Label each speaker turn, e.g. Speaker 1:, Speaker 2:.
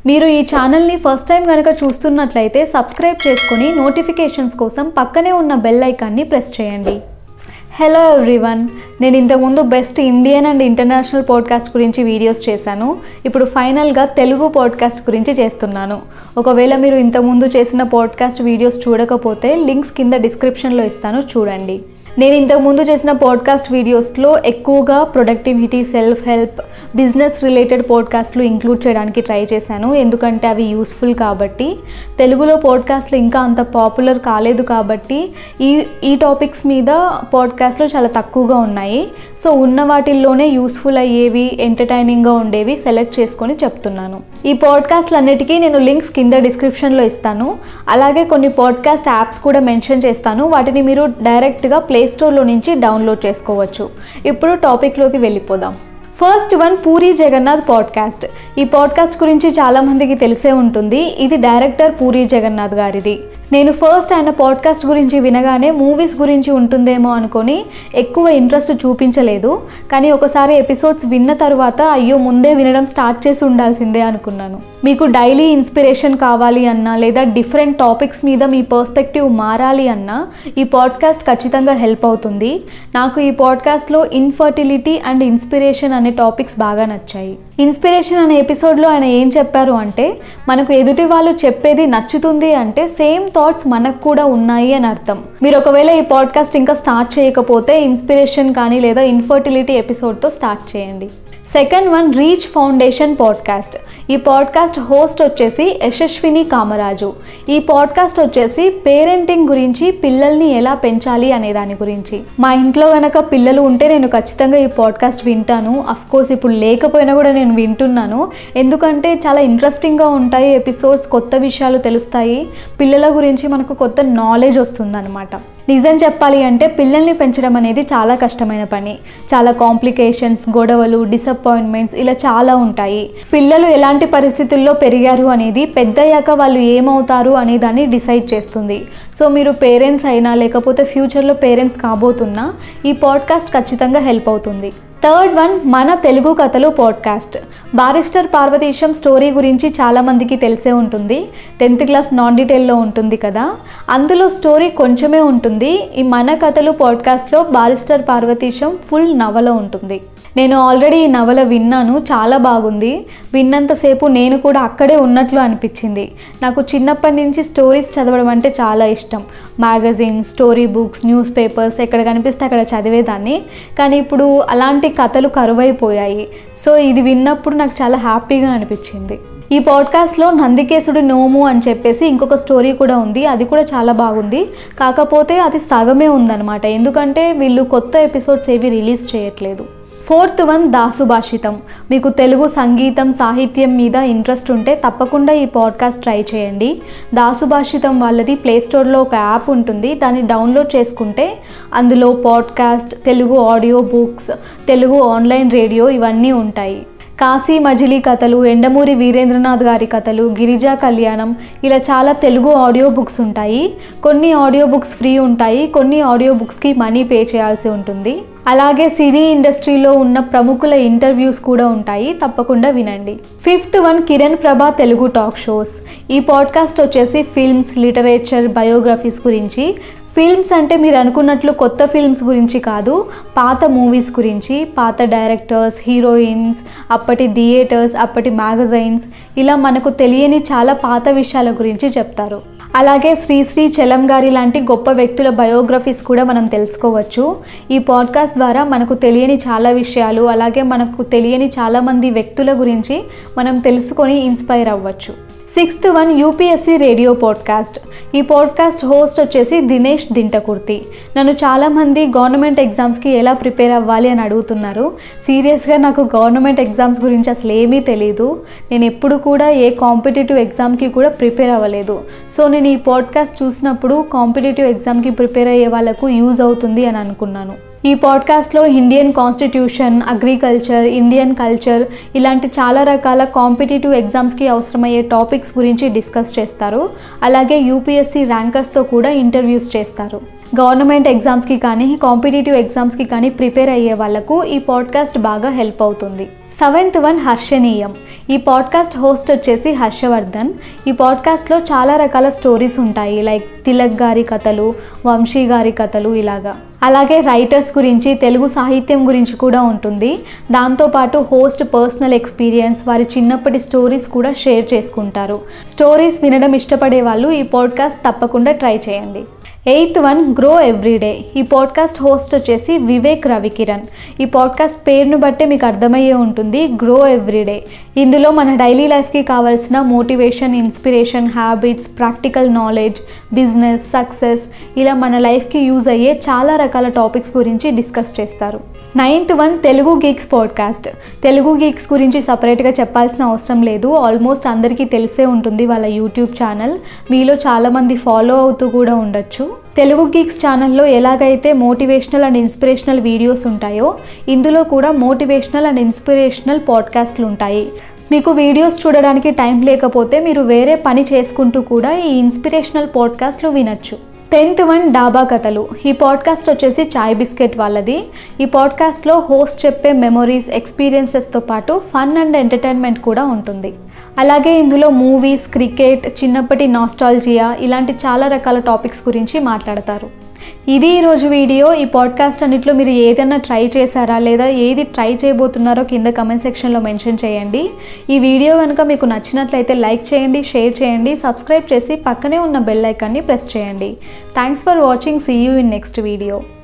Speaker 1: మీరు ఈ ఛానల్ని ఫస్ట్ టైం కనుక చూస్తున్నట్లయితే సబ్స్క్రైబ్ చేసుకుని నోటిఫికేషన్స్ కోసం పక్కనే ఉన్న బెల్ ఐకాన్ని ప్రెస్ చేయండి హలో ఎవ్రీవన్ నేను ఇంతకుముందు best Indian and international podcast గురించి వీడియోస్ చేశాను ఇప్పుడు ఫైనల్గా తెలుగు పాడ్కాస్ట్ గురించి చేస్తున్నాను ఒకవేళ మీరు ఇంతకుముందు చేసిన పాడ్కాస్ట్ వీడియోస్ చూడకపోతే లింక్స్ కింద డిస్క్రిప్షన్లో ఇస్తాను చూడండి నేను ఇంతకుముందు చేసిన పాడ్కాస్ట్ వీడియోస్లో ఎక్కువగా productivity self help business related పాడ్కాస్ట్లు ఇంక్లూడ్ చేయడానికి ట్రై చేశాను ఎందుకంటే అవి యూస్ఫుల్ కాబట్టి తెలుగులో పాడ్కాస్ట్లు ఇంకా అంత పాపులర్ కాలేదు కాబట్టి ఈ ఈ టాపిక్స్ మీద పాడ్కాస్ట్లు చాలా తక్కువగా ఉన్నాయి సో ఉన్న వాటిల్లోనే యూస్ఫుల్ అయ్యేవి ఎంటర్టైనింగ్గా ఉండేవి సెలెక్ట్ చేసుకొని చెప్తున్నాను ఈ పాడ్కాస్ట్లు అన్నిటికీ నేను లింక్స్ కింద డిస్క్రిప్షన్లో ఇస్తాను అలాగే కొన్ని పాడ్కాస్ట్ యాప్స్ కూడా మెన్షన్ చేస్తాను వాటిని మీరు డైరెక్ట్గా ప్లే స్టోర్లో నుంచి డౌన్లోడ్ చేసుకోవచ్చు ఇప్పుడు టాపిక్లోకి వెళ్ళిపోదాం first one Puri Jagannadh podcast ఈ పాడ్కాస్ట్ గురించి చాలామందికి తెలిసే ఉంటుంది ఇది డైరెక్టర్ పూరి జగన్నాథ్ గారిది నేను ఫస్ట్ ఆయన పాడ్కాస్ట్ గురించి వినగానే మూవీస్ గురించి ఉంటుందేమో అనుకొని ఎక్కువ ఇంట్రెస్ట్ చూపించలేదు కానీ ఒకసారి ఎపిసోడ్స్ విన్న తర్వాత అయ్యో ముందే వినడం స్టార్ట్ చేసి ఉండాల్సిందే అనుకున్నాను మీకు డైలీ ఇన్స్పిరేషన్ కావాలి అన్నా లేదా డిఫరెంట్ టాపిక్స్ మీద మీ పర్స్పెక్టివ్ మారాలి అన్నా ఈ పాడ్కాస్ట్ ఖచ్చితంగా హెల్ప్ అవుతుంది నాకు ఈ పాడ్కాస్ట్లో ఇన్ఫర్టిలిటీ అండ్ ఇన్స్పిరేషన్ అనే టాపిక్స్ బాగా నచ్చాయి ఇన్స్పిరేషన్ అనే ఎపిసోడ్లో ఆయన ఏం చెప్పారు అంటే మనకు ఎదుటి వాళ్ళు చెప్పేది నచ్చుతుంది అంటే సేమ్ థాట్స్ మనకు కూడా ఉన్నాయి అని అర్థం మీరు ఒకవేళ ఈ పాడ్కాస్ట్ ఇంకా స్టార్ట్ చేయకపోతే ఇన్స్పిరేషన్ కానీ లేదా ఇన్ఫర్టిలిటీ ఎపిసోడ్తో స్టార్ట్ చేయండి second one reach foundation podcast ఈ పాడ్కాస్ట్ హోస్ట్ వచ్చేసి యశస్విని కామరాజు ఈ పాడ్కాస్ట్ వచ్చేసి పేరెంటింగ్ గురించి పిల్లల్ని ఎలా పెంచాలి అనే దాని గురించి మా ఇంట్లో గనక పిల్లలు ఉంటే నేను ఖచ్చితంగా ఈ పాడ్కాస్ట్ వింటాను అఫ్ కోర్స్ ఇప్పుడు లేకపోయినా కూడా నేను వింటున్నాను ఎందుకంటే చాలా ఇంట్రెస్టింగ్గా ఉంటాయి ఎపిసోడ్స్ కొత్త విషయాలు తెలుస్తాయి పిల్లల గురించి మనకు కొత్త నాలెడ్జ్ వస్తుందన్నమాట నిజం చెప్పాలి అంటే పిల్లల్ని పెంచడం అనేది చాలా కష్టమైన పని చాలా కాంప్లికేషన్స్ గొడవలు డిసప్పాయింట్మెంట్స్ ఇలా చాలా ఉంటాయి పిల్లలు ఎలాంటి పరిస్థితుల్లో పెరిగారు అనేది పెద్దయ్యాక వాళ్ళు ఏమవుతారు అనే దాన్ని డిసైడ్ చేస్తుంది సో మీరు పేరెంట్స్ అయినా లేకపోతే ఫ్యూచర్లో పేరెంట్స్ కాబోతున్నా ఈ పాడ్కాస్ట్ ఖచ్చితంగా హెల్ప్ అవుతుంది థర్డ్ వన్ మన తెలుగు కథలు పాడ్కాస్ట్ బారిస్టర్ పార్వతీశం స్టోరీ గురించి చాలామందికి తెలిసే ఉంటుంది టెన్త్ క్లాస్ నాన్ డీటెయిల్లో ఉంటుంది కదా అందులో స్టోరీ కొంచెమే ఉంటుంది ఈ మన కథలు పాడ్కాస్ట్లో బారిస్టర్ పార్వతీశం ఫుల్ నవల ఉంటుంది నేను ఆల్రెడీ ఈ నవల విన్నాను చాలా బాగుంది విన్నంతసేపు నేను కూడా అక్కడే ఉన్నట్లు అనిపించింది నాకు చిన్నప్పటి నుంచి స్టోరీస్ చదవడం అంటే చాలా ఇష్టం magazines story books newspapers ఎక్కడ కనిపిస్తే అక్కడ చదివేదాన్ని కానీ ఇప్పుడు అలాంటి కథలు కరువైపోయాయి సో ఇది విన్నప్పుడు నాకు చాలా హ్యాపీగా అనిపించింది ఈ పాడ్కాస్ట్లో నందికేశుడు నోము అని చెప్పేసి ఇంకొక స్టోరీ కూడా ఉంది అది కూడా చాలా బాగుంది కాకపోతే అది సగమే ఉందన్నమాట ఎందుకంటే వీళ్ళు కొత్త ఎపిసోడ్స్ ఏవి రిలీజ్ చేయట్లేదు ఫోర్త్ వన్ దాసుభాషితం మీకు తెలుగు సంగీతం సాహిత్యం మీద ఇంట్రెస్ట్ ఉంటే తప్పకుండా ఈ పాడ్కాస్ట్ ట్రై చేయండి దాసుభాషితం వాళ్ళది ప్లే స్టోర్లో ఒక యాప్ ఉంటుంది దాన్ని డౌన్లోడ్ చేసుకుంటే అందులో podcast Telugu audio books Telugu online radio ఇవన్నీ ఉంటాయి కాశీ మజిలీ కథలు ఎండమూరి వీరేంద్రనాథ్ గారి కథలు గిరిజా కళ్యాణం ఇలా చాలా తెలుగు ఆడియో బుక్స్ ఉంటాయి కొన్ని ఆడియో బుక్స్ ఫ్రీ ఉంటాయి కొన్ని ఆడియో బుక్స్కి మనీ పే చేయాల్సి ఉంటుంది అలాగే సినీ ఇండస్ట్రీలో ఉన్న ప్రముఖుల ఇంటర్వ్యూస్ కూడా ఉంటాయి తప్పకుండా వినండి fifth one Kiran Prabha Telugu talk shows ఈ పాడ్కాస్ట్ వచ్చేసి ఫిల్మ్స్ లిటరేచర్ బయోగ్రఫీస్ గురించి ఫిల్మ్స్ అంటే మీరు అనుకున్నట్లు కొత్త ఫిల్మ్స్ గురించి కాదు పాత మూవీస్ గురించి పాత డైరెక్టర్స్ హీరోయిన్స్ అప్పటి థియేటర్స్ అప్పటి మ్యాగజైన్స్ ఇలా మనకు తెలియని చాలా పాత విషయాల గురించి చెప్తారు అలాగే శ్రీశ్రీ చలం గారి లాంటి గొప్ప వ్యక్తుల బయోగ్రఫీస్ కూడా మనం తెలుసుకోవచ్చు ఈ పాడ్కాస్ట్ ద్వారా మనకు తెలియని చాలా విషయాలు అలాగే మనకు తెలియని చాలామంది వ్యక్తుల గురించి మనం తెలుసుకొని ఇన్స్పైర్ అవ్వచ్చు sixth one UPSC radio podcast ఈ పాడ్కాస్ట్ హోస్ట్ వచ్చేసి దినేష్ దింటకుర్తి నన్ను చాలామంది గవర్నమెంట్ ఎగ్జామ్స్కి ఎలా ప్రిపేర్ అవ్వాలి అని అడుగుతున్నారు సీరియస్గా నాకు గవర్నమెంట్ ఎగ్జామ్స్ గురించి అసలు ఏమీ తెలియదు నేను ఎప్పుడు కూడా ఏ కాంపిటేటివ్ ఎగ్జామ్కి కూడా ప్రిపేర్ అవ్వలేదు సో నేను ఈ పాడ్కాస్ట్ చూసినప్పుడు కాంపిటేటివ్ ఎగ్జామ్కి ప్రిపేర్ అయ్యే వాళ్ళకు యూజ్ అవుతుంది అని అనుకున్నాను ఈ పాడ్కాస్ట్లో Indian constitution agriculture Indian culture ఇలాంటి చాలా రకాల కాంపిటేటివ్ ఎగ్జామ్స్కి అవసరమయ్యే టాపిక్స్ గురించి డిస్కస్ చేస్తారు అలాగే యూపీఎస్సీ ర్యాంకర్స్తో కూడా ఇంటర్వ్యూస్ చేస్తారు గవర్నమెంట్ ఎగ్జామ్స్కి కానీ కాంపిటేటివ్ ఎగ్జామ్స్కి కానీ ప్రిపేర్ అయ్యే వాళ్ళకు ఈ పాడ్కాస్ట్ బాగా హెల్ప్ అవుతుంది సెవెంత్ వన్ హర్షణీయం ఈ పాడ్కాస్ట్ హోస్ట్ వచ్చేసి హర్షవర్ధన్ ఈ పాడ్కాస్ట్లో చాలా రకాల స్టోరీస్ ఉంటాయి లైక్ తిలక్ గారి కథలు వంశీ గారి కథలు ఇలాగా అలాగే రైటర్స్ గురించి తెలుగు సాహిత్యం గురించి కూడా ఉంటుంది దాంతోపాటు హోస్ట్ పర్సనల్ ఎక్స్పీరియన్స్ వారి చిన్నప్పటి స్టోరీస్ కూడా షేర్ చేసుకుంటారు స్టోరీస్ వినడం ఇష్టపడే వాళ్ళు ఈ పాడ్కాస్ట్ తప్పకుండా ట్రై చేయండి ఎయిత్ వన్ గ్రో ఎవ్రీడే ఈ పాడ్కాస్ట్ హోస్ట్ వచ్చేసి వివేక్ రవికిరణ్ ఈ పాడ్కాస్ట్ పేరును బట్టే మీకు అర్థమయ్యే ఉంటుంది గ్రో ఎవ్రీడే ఇందులో మన డైలీ లైఫ్కి కావాల్సిన motivation inspiration habits practical knowledge business success ఇలా మన లైఫ్కి యూజ్ అయ్యే చాలా రకాల టాపిక్స్ గురించి డిస్కస్ చేస్తారు ninth one Telugu geeks podcast Telugu geeks గురించి సపరేట్గా చెప్పాల్సిన అవసరం లేదు ఆల్మోస్ట్ అందరికీ తెలిసే ఉంటుంది వాళ్ళ యూట్యూబ్ ఛానల్ మీలో చాలామంది ఫాలో అవుతూ కూడా ఉండొచ్చు తెలుగు గీక్స్ ఛానల్లో ఎలాగైతే మోటివేషనల్ అండ్ ఇన్స్పిరేషనల్ వీడియోస్ ఉంటాయో ఇందులో కూడా మోటివేషనల్ అండ్ ఇన్స్పిరేషనల్ పాడ్కాస్ట్లు ఉంటాయి మీకు వీడియోస్ చూడడానికి టైం లేకపోతే మీరు వేరే పని చేసుకుంటూ కూడా ఈ ఇన్స్పిరేషనల్ పాడ్కాస్ట్లు వినొచ్చు టెన్త్ వన్ డాబా కథలు ఈ పాడ్కాస్ట్ వచ్చేసి చాయ్ బిస్కెట్ వాళ్ళది ఈ పాడ్కాస్ట్లో హోస్ట్ చెప్పే మెమొరీస్ ఎక్స్పీరియన్సెస్తో పాటు ఫన్ అండ్ ఎంటర్టైన్మెంట్ కూడా ఉంటుంది అలాగే ఇందులో మూవీస్ క్రికెట్ చిన్నప్పటి నాస్టాలజియా ఇలాంటి చాలా రకాల టాపిక్స్ గురించి మాట్లాడతారు ఇది ఈరోజు వీడియో ఈ పాడ్కాస్ట్ అన్నిట్లో మీరు ఏదైనా ట్రై చేశారా లేదా ఏది ట్రై చేయబోతున్నారో కింద కమెంట్ సెక్షన్లో మెన్షన్ చేయండి ఈ వీడియో కనుక మీకు నచ్చినట్లయితే లైక్ చేయండి షేర్ చేయండి సబ్స్క్రైబ్ చేసి పక్కనే ఉన్న బెల్ ఐకాన్ని ప్రెస్ చేయండి thanks for watching see you in next video